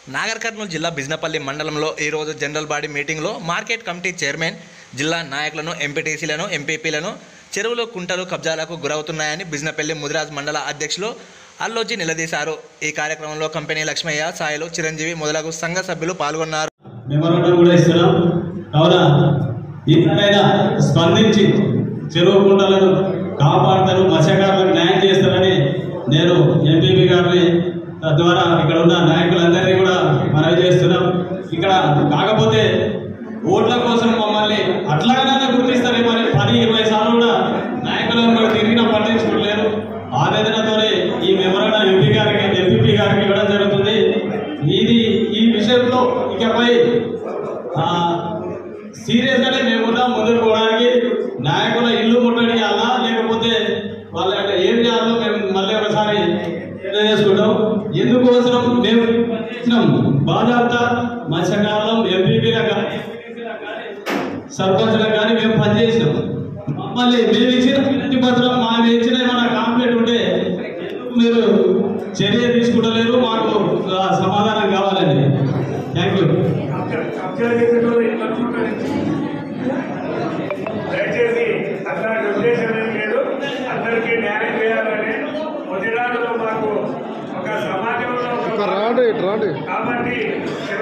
నాగర్ కర్నూలు జిల్లా బిజినపల్లి మండలంలో ఈరోజు జనరల్ బాడీ మీటింగ్లో మార్కెట్ కమిటీ చైర్మన్ జిల్లా నాయకులను ఎంపీటీసీలను ఎంపీపీలను చెరువులు కుంటలు కబ్జాలకు గురవుతున్నాయని బిజినపల్లి ముదిరాజ్ మండల అధ్యక్షులు అల్లోజీ నిలదీశారు ఈ కార్యక్రమంలో కంపెనీ లక్ష్మయ్య సాయిలు చిరంజీవి మొదలగు సంఘ సభ్యులు పాల్గొన్నారు మెమోరాండం కూడా ఇస్తున్నాం కావున ఇతరైనా స్పందించి చెరువు కుంటలను కాపాడతారు మత్స్యకారులకు న్యాయం చేస్తారని నేను ఎంపీపీ గారిని తద్వారా ఇక్కడ ఉన్న నాయకులందరినీ కూడా మనవి చేస్తున్నాం ఇక్కడ కాకపోతే ఓట్ల కోసం మమ్మల్ని అట్లాగైనా గుర్తిస్తారేమని పది ఇరవై సార్లు కూడా నాయకులను కూడా తిరిగినా పట్టించుకోలేరు ఆవేదనతోనే ఈ మెమోరాండం ఎంపీ గారికి ఎంపీపీ గారికి ఇవ్వడం జరుగుతుంది ఇది ఈ విషయంలో ఇకపై సీరియస్ గానే మేము కూడా ముందుకు పోవడానికి నాయకుల ఇల్లు ముట్టడి అలా లేకపోతే వాళ్ళ యొక్క ఏం చేయాలో మేము మళ్ళీ ఒకసారి చేసుకుంటాం ఎందుకోసం మేము ఇచ్చినాం బాధాప్త మత్స్యకాలం ఎంపీపీలకు కానీ సర్పంచ్లకు కానీ మేము పనిచేసినాం మమ్మల్ని మేము ఇచ్చిన వినతి పత్రం మా ఇచ్చిన ఏమైనా కాంప్లైంట్ ఉంటే మీరు చర్య తీసుకుంటలేరు మాకు ఆ, సమాధానం కావాలండి థ్యాంక్ యూ దయచేసి అట్లాంటి ఉద్దేశం ఏం లేదు అందరికీ న్యాయం చేయాలని ముదిరాజులో మాకు ఒక సమాజంలో ఒక రాడు ఇటు రాడు కాబట్టి